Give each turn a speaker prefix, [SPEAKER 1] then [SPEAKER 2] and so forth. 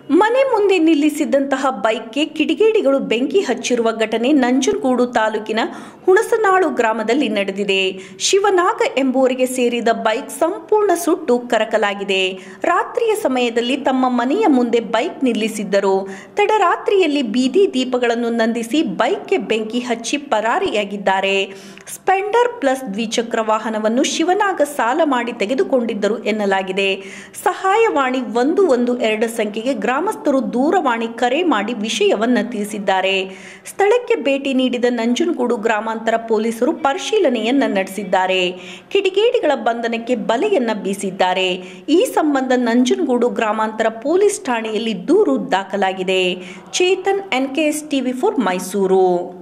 [SPEAKER 1] ಮನೆ ಮುಂದೆ ನಿಲ್ಲಿಸಿದ್ದಂತಹ ಬೈಕ್ಗೆ ಕಿಡಿಗೇಡಿಗಳು ಬೆಂಕಿ ಹಚ್ಚಿರುವ ಘಟನೆ ನಂಜನಗೂಡು ತಾಲೂಕಿನ ಹುಣಸನಾಳು ಗ್ರಾಮದಲ್ಲಿ ನಡೆದಿದೆ ಶಿವನಾಗ ಎಂಬುವರಿಗೆ ಸೇರಿದ ಬೈಕ್ ಸಂಪೂರ್ಣ ಸುಟ್ಟು ಕರಕಲಾಗಿದೆ ರಾತ್ರಿಯ ಸಮಯದಲ್ಲಿ ತಮ್ಮ ಮನೆಯ ಮುಂದೆ ಬೈಕ್ ನಿಲ್ಲಿಸಿದ್ದರು ತಡರಾತ್ರಿಯಲ್ಲಿ ಬೀದಿ ದೀಪಗಳನ್ನು ನಂದಿಸಿ ಬೈಕ್ಗೆ ಬೆಂಕಿ ಹಚ್ಚಿ ಪರಾರಿಯಾಗಿದ್ದಾರೆ ಸ್ಪೆಂಡರ್ ಪ್ಲಸ್ ದ್ವಿಚಕ್ರ ವಾಹನವನ್ನು ಶಿವನಾಗ ಸಾಲ ಮಾಡಿ ತೆಗೆದುಕೊಂಡಿದ್ದರು ಎನ್ನಲಾಗಿದೆ ಸಹಾಯವಾಣಿ ಒಂದು ಒಂದು ಎರಡು ಸಂಖ್ಯೆಗೆ ಗ್ರಾಮಸ್ಥರು ದೂರವಾಣಿ ಕರೆ ಮಾಡಿ ವಿಷಯವನ್ನ ತಿಳಿಸಿದ್ದಾರೆ ಸ್ಥಳಕ್ಕೆ ಭೇಟಿ ನೀಡಿದ ನಂಜನಗೂಡು ಗ್ರಾಮಾಂತರ ಪೊಲೀಸರು ಪರಿಶೀಲನೆಯನ್ನ ನಡೆಸಿದ್ದಾರೆ ಕಿಡಿಗೇಡಿಗಳ ಬಂಧನಕ್ಕೆ ಬಲೆಯನ್ನ ಬೀಸಿದ್ದಾರೆ ಈ ಸಂಬಂಧ ನಂಜನಗೂಡು ಗ್ರಾಮಾಂತರ ಪೊಲೀಸ್ ಠಾಣೆಯಲ್ಲಿ ದೂರು ದಾಖಲಾಗಿದೆ Chetan NKS TV four Mysuru